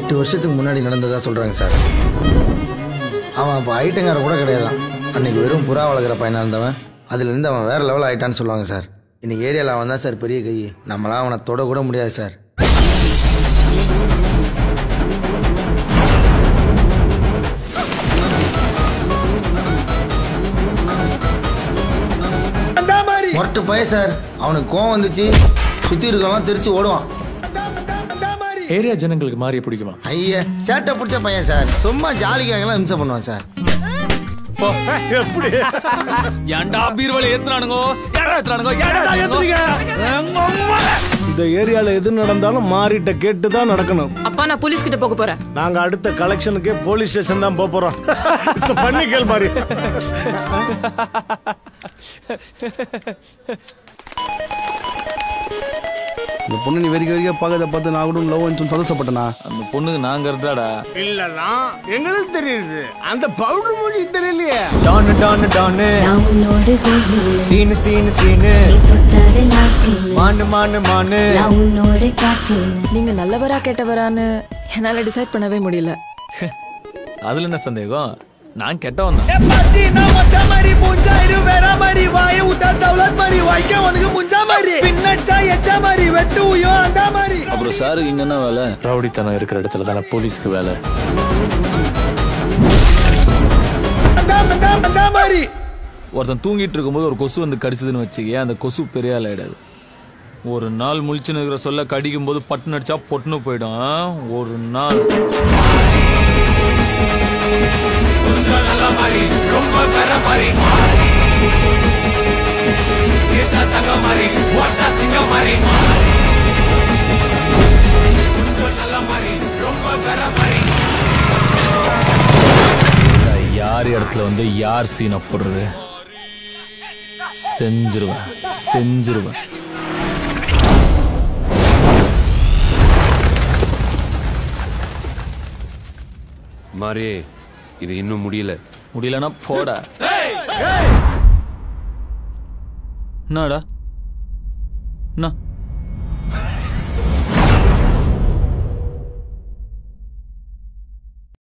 எட்டு வருஷத்துக்கு முன்னாடி நடந்ததா சொல்கிறாங்க சார் அவன் அப்போ ஐட்டங்கார கூட கிடையாதான் அன்னைக்கு வெறும் புறா வளர்க்குற பையனாக இருந்தவன் அதுலேருந்து அவன் வேறு லெவல் ஆயிட்டான்னு சொல்லுவாங்க சார் இன்னைக்கு ஏரியாவில் அவன் தான் சார் பெரிய கை நம்மளாம் அவனை தொட கூட முடியாது சார் மொரட்டு பய சார் அவனுக்கு கோவம் வந்துச்சு சுற்றி இருக்கவன் தெரிச்சு ஓடுவான் ஏரியா ஜனங்களுக்கு மாறி பிடிக்குமா ஐயா சேட்டை பிடிச்ச பையன் சார் சும்மா ஜாலிக்காகலாம் இம்சை பண்ணுவான் சார் எப்படி ஏன்டா பீர்வலை ஏத்துறானுங்கோ ஏடா ஏத்துறானுங்கோ ஏடா ஏத்துறீங்க இந்த ஏரியால எது நடந்தாலும் மாறிட்ட கேட்டு தான் நடக்கணும் அப்பா நான் போலீஸ் கிட்ட போக போறேன் நாங்க அடுத்த கலெக்ஷனுக்கே போலீஸ் ஸ்டேஷன் தான் போக போறோம் பண்ணி கேள் மாதிரி இந்த பொண்ணு நீ வெறிக்க வெறிக்க பார்க்கறத பார்த்து நான் கூட லவ் வந்து சந்தோஷப்பட்டனா அந்த பொண்ணுக்கு நாங்க இருந்தாடா இல்லனா எங்களுக்கு தெரியுது அந்த பவுடர் மூஞ்சி தெரியலையே டானு டானு டானு நான் உன்னோடு கோயில் சீனு சீனு சீனு நீ தொட்டதெல்லாம் சீனு மானு மானு மானு நான் உன்னோடு காஃபின் நீங்க நல்லவரா கெட்டவரான்னு என்னால டிசைட் பண்ணவே முடியல அதுல என்ன சந்தேகம் நான் கெட்டவன் தான் அப்புறம் சாருக்கு இங்க என்ன வேலை ரவுடித்தனம் இருக்கிற இடத்துல தானே போலீஸ்க்கு வேலை ஒருத்தன் தூங்கிட்டு இருக்கும்போது ஒரு கொசு வந்து கடிச்சதுன்னு வச்சுக்கேன் அந்த கொசு பெரிய ஆள் ஆயிடாது ஒரு நாள் முழிச்சுன்னு இருக்கிற சொல்ல கடிக்கும் போது பட்டுன்னு அடிச்சா பொட்டுன்னு போயிடும் ஆ? ஒரு நாள் இந்த யார் இடத்துல வந்து யார் சீனை போடுறது செஞ்சிருவேன் செஞ்சிருவேன் மாறி இது இன்னும் முடியல முடியலன்னா போடா என்னடா என்ன